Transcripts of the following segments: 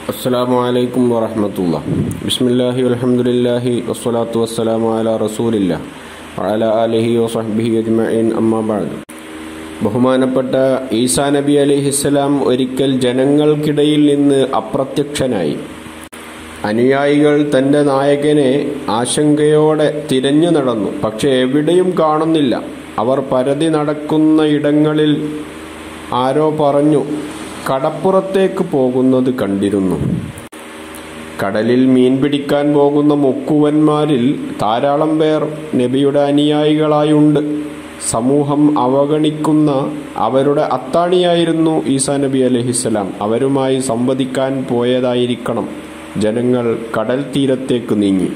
السلام عليكم ورحمة الله بسم الله والحمد لله والصلاة والسلام على رسول الله وعلى آله وصحبه أجمعين أما بعد ബഹുമാനപ്പെട്ട ഈസാ നബി അലിഹിസ്സലാം ഒരിക്കൽ ജനങ്ങൾക്കിടയിൽ നിന്ന് അപ്രത്യക്ഷനായി അനുയായികൾ തന്റെ നായകനെ ആശങ്കയോടെ തിരഞ്ഞു നടന്നു പക്ഷെ എവിടെയും കാണുന്നില്ല അവർ പരതി നടക്കുന്ന ഇടങ്ങളിൽ ആരോ പറഞ്ഞു കടപ്പുറത്തേക്ക് പോകുന്നത് കണ്ടിരുന്നു കടലിൽ മീൻ പിടിക്കാൻ പോകുന്ന മുക്കുവന്മാരിൽ ധാരാളം പേർ നബിയുടെ അനുയായികളായുണ്ട് സമൂഹം അവഗണിക്കുന്ന അവരുടെ അത്താണിയായിരുന്നു ഈസാ നബി അലഹിസ്സലാം അവരുമായി സംവദിക്കാൻ പോയതായിരിക്കണം ജനങ്ങൾ കടൽ തീരത്തേക്ക് നീങ്ങി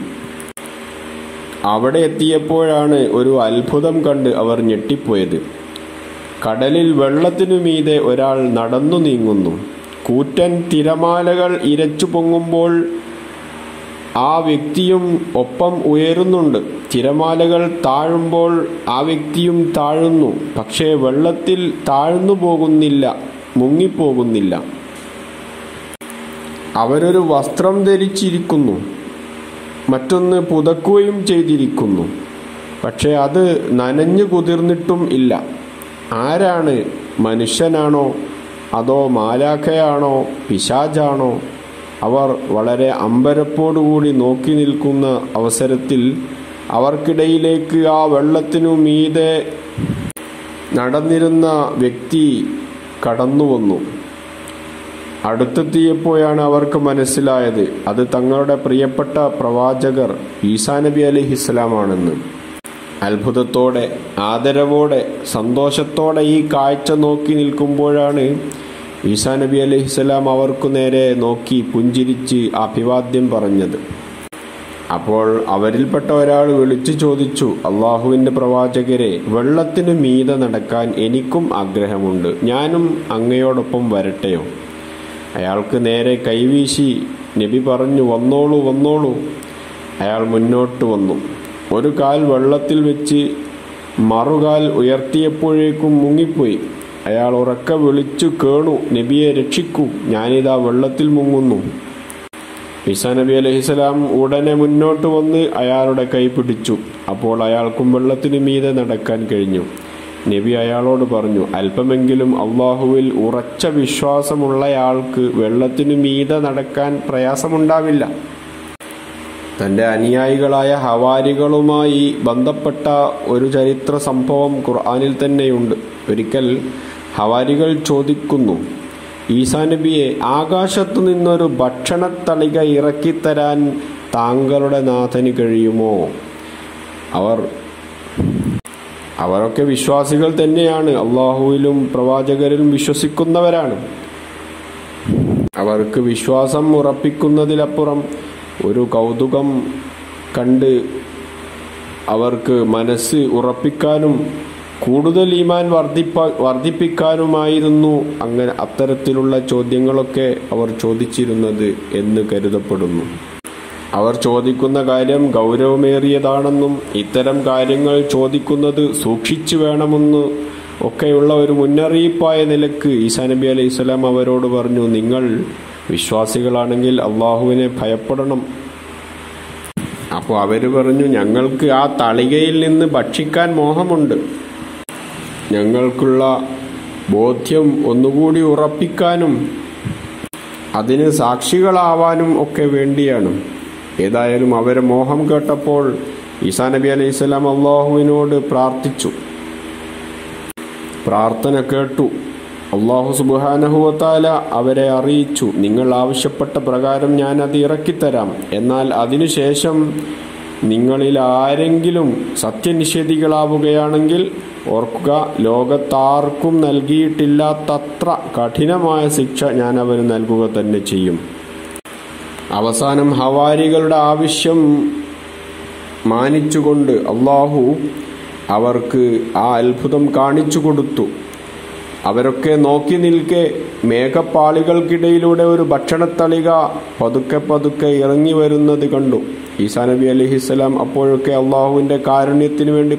അവിടെ എത്തിയപ്പോഴാണ് ഒരു അത്ഭുതം കണ്ട് അവർ ഞെട്ടിപ്പോയത് കടലിൽ വെള്ളത്തിനു മീതെ ഒരാൾ നടന്നു നീങ്ങുന്നു കൂറ്റൻ തിരമാലകൾ ഇരച്ചു പൊങ്ങുമ്പോൾ ആ വ്യക്തിയും ഒപ്പം ഉയരുന്നുണ്ട് തിരമാലകൾ താഴുമ്പോൾ ആ വ്യക്തിയും താഴുന്നു പക്ഷേ വെള്ളത്തിൽ താഴ്ന്നു പോകുന്നില്ല മുങ്ങിപ്പോകുന്നില്ല അവരൊരു വസ്ത്രം ധരിച്ചിരിക്കുന്നു മറ്റൊന്ന് പുതക്കുകയും ചെയ്തിരിക്കുന്നു പക്ഷെ അത് നനഞ്ഞു കുതിർന്നിട്ടും ഇല്ല ആരാണ് മനുഷ്യനാണോ അതോ മാലാഖയാണോ പിശാജാണോ അവർ വളരെ അമ്പരപ്പോടുകൂടി നോക്കി നിൽക്കുന്ന അവസരത്തിൽ അവർക്കിടയിലേക്ക് ആ വെള്ളത്തിനു മീതെ നടന്നിരുന്ന വ്യക്തി കടന്നു വന്നു അടുത്തെത്തിയപ്പോഴാണ് അവർക്ക് മനസ്സിലായത് അത് തങ്ങളുടെ പ്രിയപ്പെട്ട പ്രവാചകർ ഈസാ നബി അലിഹിസ്ലാമാണെന്ന് അത്ഭുതത്തോടെ ആദരവോടെ സന്തോഷത്തോടെ ഈ കാഴ്ച നോക്കി നിൽക്കുമ്പോഴാണ് ഈസാ നബി അലഹിസ്സലാം അവർക്കു നേരെ നോക്കി പുഞ്ചിരിച്ച് അഭിവാദ്യം പറഞ്ഞത് അപ്പോൾ അവരിൽപ്പെട്ട ഒരാൾ വിളിച്ചു ചോദിച്ചു അള്ളാഹുവിൻ്റെ പ്രവാചകരെ വെള്ളത്തിന് മീതെ നടക്കാൻ എനിക്കും ആഗ്രഹമുണ്ട് ഞാനും അങ്ങയോടൊപ്പം വരട്ടെയോ അയാൾക്ക് നേരെ കൈവീശി നബി പറഞ്ഞു വന്നോളൂ വന്നോളൂ അയാൾ മുന്നോട്ട് വന്നു ഒരു കാൽ വെള്ളത്തിൽ വെച്ച് മറുകാൽ ഉയർത്തിയപ്പോഴേക്കും മുങ്ങിപ്പോയി അയാൾ ഉറക്കെ വിളിച്ചു കേണു നബിയെ രക്ഷിക്കൂ ഞാനിതാ വെള്ളത്തിൽ മുങ്ങുന്നു ഈസാ നബി അലഹിസ്സലാം ഉടനെ മുന്നോട്ട് വന്ന് അയാളുടെ കൈ പിടിച്ചു അപ്പോൾ അയാൾക്കും വെള്ളത്തിന് മീതെ നടക്കാൻ കഴിഞ്ഞു നബി അയാളോട് പറഞ്ഞു അല്പമെങ്കിലും അള്ളാഹുവിൽ ഉറച്ച വിശ്വാസമുള്ളയാൾക്ക് വെള്ളത്തിനു മീതെ നടക്കാൻ പ്രയാസമുണ്ടാവില്ല തന്റെ അനുയായികളായ ഹവാരികളുമായി ബന്ധപ്പെട്ട ഒരു ചരിത്ര സംഭവം ഖുർആാനിൽ തന്നെയുണ്ട് ഒരിക്കൽ ഹവാരികൾ ചോദിക്കുന്നു ഈസാ നബിയെ ആകാശത്തു നിന്നൊരു ഭക്ഷണത്തളിക ഇറക്കിത്തരാൻ താങ്കളുടെ നാഥന് കഴിയുമോ അവർ അവരൊക്കെ വിശ്വാസികൾ തന്നെയാണ് അള്ളാഹുവിലും പ്രവാചകരിലും വിശ്വസിക്കുന്നവരാണ് അവർക്ക് വിശ്വാസം ഉറപ്പിക്കുന്നതിലപ്പുറം ഒരു കൗതുകം കണ്ട് അവർക്ക് മനസ്സ് ഉറപ്പിക്കാനും കൂടുതൽ ഈമാൻ വർദ്ധിപ്പ വർദ്ധിപ്പിക്കാനുമായിരുന്നു അങ്ങനെ അത്തരത്തിലുള്ള ചോദ്യങ്ങളൊക്കെ അവർ ചോദിച്ചിരുന്നത് എന്ന് കരുതപ്പെടുന്നു അവർ ചോദിക്കുന്ന കാര്യം ഗൗരവമേറിയതാണെന്നും ഇത്തരം കാര്യങ്ങൾ ചോദിക്കുന്നത് സൂക്ഷിച്ചു വേണമെന്ന് ഒക്കെയുള്ള ഒരു മുന്നറിയിപ്പായ നിലക്ക് ഈസാ നബി അലൈഹി സ്വലാം അവരോട് പറഞ്ഞു നിങ്ങൾ വിശ്വാസികളാണെങ്കിൽ അള്ളാഹുവിനെ ഭയപ്പെടണം അപ്പോൾ അവർ പറഞ്ഞു ഞങ്ങൾക്ക് ആ തളികയിൽ നിന്ന് ഭക്ഷിക്കാൻ മോഹമുണ്ട് ഞങ്ങൾക്കുള്ള ബോധ്യം ഒന്നുകൂടി ഉറപ്പിക്കാനും അതിന് സാക്ഷികളാവാനും ഒക്കെ വേണ്ടിയാണ് ഏതായാലും അവരെ മോഹം കേട്ടപ്പോൾ ഈസാ നബി അലൈഹി സ്വലാം അള്ളാഹുവിനോട് പ്രാർത്ഥിച്ചു പ്രാർത്ഥന കേട്ടു അള്ളാഹു സുബാനഹുവത്താല അവരെ അറിയിച്ചു നിങ്ങൾ ആവശ്യപ്പെട്ട പ്രകാരം ഞാൻ അത് ഇറക്കിത്തരാം എന്നാൽ അതിനുശേഷം നിങ്ങളിൽ ആരെങ്കിലും സത്യനിഷേധികളാവുകയാണെങ്കിൽ ഓർക്കുക ലോകത്താർക്കും നൽകിയിട്ടില്ലാത്തത്ര കഠിനമായ ശിക്ഷ ഞാൻ അവന് നൽകുക തന്നെ ചെയ്യും അവസാനം ഹവാരികളുടെ ആവശ്യം മാനിച്ചുകൊണ്ട് അള്ളാഹു അവർക്ക് ആ അത്ഭുതം കാണിച്ചു കൊടുത്തു അവരൊക്കെ നോക്കി നിൽക്കെ മേഘപ്പാളികൾക്കിടയിലൂടെ ഒരു ഭക്ഷണത്തളിക പതുക്കെ പതുക്കെ ഇറങ്ങി വരുന്നത് കണ്ടു ഈസാ നബി അലഹിസ്സലാം അപ്പോഴൊക്കെ അള്ളാഹുവിൻ്റെ കാരുണ്യത്തിന് വേണ്ടി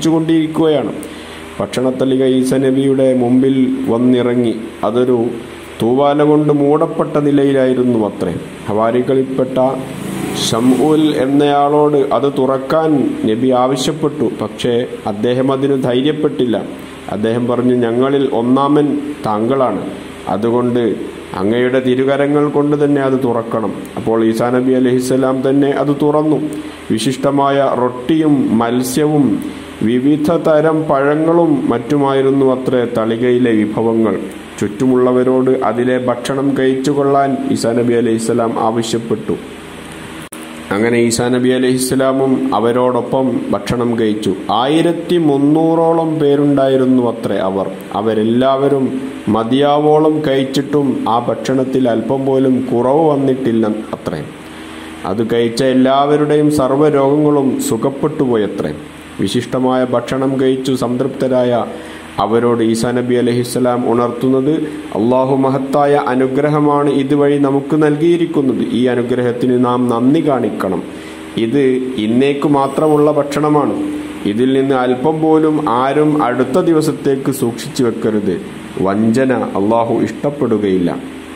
പ്രാർത്ഥിച്ചുകൊണ്ടിരിക്കുകയാണ് ഭക്ഷണത്തളിക ഈസ നബിയുടെ മുമ്പിൽ വന്നിറങ്ങി അതൊരു തൂവാല കൊണ്ട് മൂടപ്പെട്ട നിലയിലായിരുന്നു അത്രേ ഹവാരികളിൽപ്പെട്ട ഷംഉൽ എന്നയാളോട് അത് തുറക്കാൻ നബി ആവശ്യപ്പെട്ടു പക്ഷേ അദ്ദേഹം അതിന് ധൈര്യപ്പെട്ടില്ല അദ്ദേഹം പറഞ്ഞു ഞങ്ങളിൽ ഒന്നാമൻ താങ്കളാണ് അതുകൊണ്ട് അങ്ങയുടെ തിരുകരങ്ങൾ കൊണ്ട് തന്നെ അത് തുറക്കണം അപ്പോൾ ഈസാ നബി അലഹിസ്സലാം തന്നെ അത് തുറന്നു വിശിഷ്ടമായ റൊട്ടിയും മത്സ്യവും വിവിധ തരം പഴങ്ങളും മറ്റുമായിരുന്നു അത്രേ തളികയിലെ വിഭവങ്ങൾ ചുറ്റുമുള്ളവരോട് അതിലെ ഭക്ഷണം കഴിച്ചു കൊള്ളാൻ ഈസാ നബി അലഹിസ്സലാം ആവശ്യപ്പെട്ടു അങ്ങനെ ഈസാ നബി അലഹിസ്ലാമും അവരോടൊപ്പം ഭക്ഷണം കഴിച്ചു ആയിരത്തി മുന്നൂറോളം പേരുണ്ടായിരുന്നു അത്രേ അവർ അവരെല്ലാവരും മതിയാവോളം കഴിച്ചിട്ടും ആ ഭക്ഷണത്തിൽ അല്പം പോലും കുറവ് വന്നിട്ടില്ല അത്രേ അത് കഴിച്ച എല്ലാവരുടെയും സർവ്വരോഗങ്ങളും സുഖപ്പെട്ടുപോയത്രേ വിശിഷ്ടമായ ഭക്ഷണം കഴിച്ചു സംതൃപ്തരായ അവരോട് ഈസാ നബി അലഹിസ്സലാം ഉണർത്തുന്നത് അള്ളാഹു മഹത്തായ അനുഗ്രഹമാണ് ഇതുവഴി നമുക്ക് നൽകിയിരിക്കുന്നത് ഈ അനുഗ്രഹത്തിന് നാം നന്ദി കാണിക്കണം ഇത് ഇന്നേക്ക് മാത്രമുള്ള ഭക്ഷണമാണ് ഇതിൽ നിന്ന് അല്പം പോലും ആരും അടുത്ത ദിവസത്തേക്ക് സൂക്ഷിച്ചു വെക്കരുത് വഞ്ചന അള്ളാഹു ഇഷ്ടപ്പെടുകയില്ല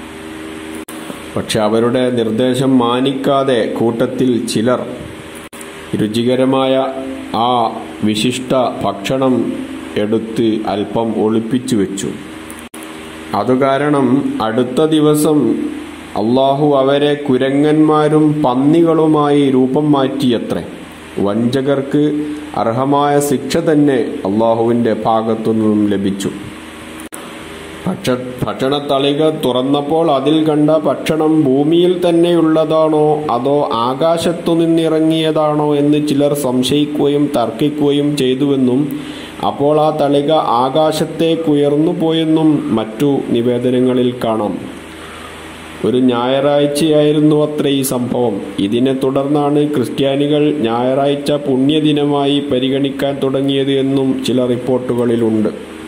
പക്ഷെ അവരുടെ നിർദ്ദേശം മാനിക്കാതെ കൂട്ടത്തിൽ ചിലർ രുചികരമായ ആ വിശിഷ്ട ഭക്ഷണം എടുത്ത് അല്പം ഒളിപ്പിച്ചു വെച്ചു അതുകാരണം അടുത്ത ദിവസം അള്ളാഹു അവരെ കുരങ്ങന്മാരും പന്നികളുമായി രൂപം മാറ്റിയത്രേ വഞ്ചകർക്ക് അർഹമായ ശിക്ഷ തന്നെ അള്ളാഹുവിൻ്റെ ഭാഗത്തു നിന്നും ലഭിച്ചു ഭക്ഷ ഭക്ഷണത്തളിക തുറന്നപ്പോൾ അതിൽ കണ്ട ഭക്ഷണം ഭൂമിയിൽ തന്നെയുള്ളതാണോ അതോ ആകാശത്തു നിന്നിറങ്ങിയതാണോ എന്ന് ചിലർ സംശയിക്കുകയും തർക്കിക്കുകയും ചെയ്തുവെന്നും അപ്പോൾ ആ തളിക ആകാശത്തേക്കുയർന്നു പോയെന്നും മറ്റു നിവേദനങ്ങളിൽ കാണാം ഒരു ഞായറാഴ്ചയായിരുന്നു അത്ര ഈ സംഭവം ഇതിനെ തുടർന്നാണ് ക്രിസ്ത്യാനികൾ ഞായറാഴ്ച പുണ്യദിനമായി പരിഗണിക്കാൻ തുടങ്ങിയത് എന്നും ചില റിപ്പോർട്ടുകളിലുണ്ട്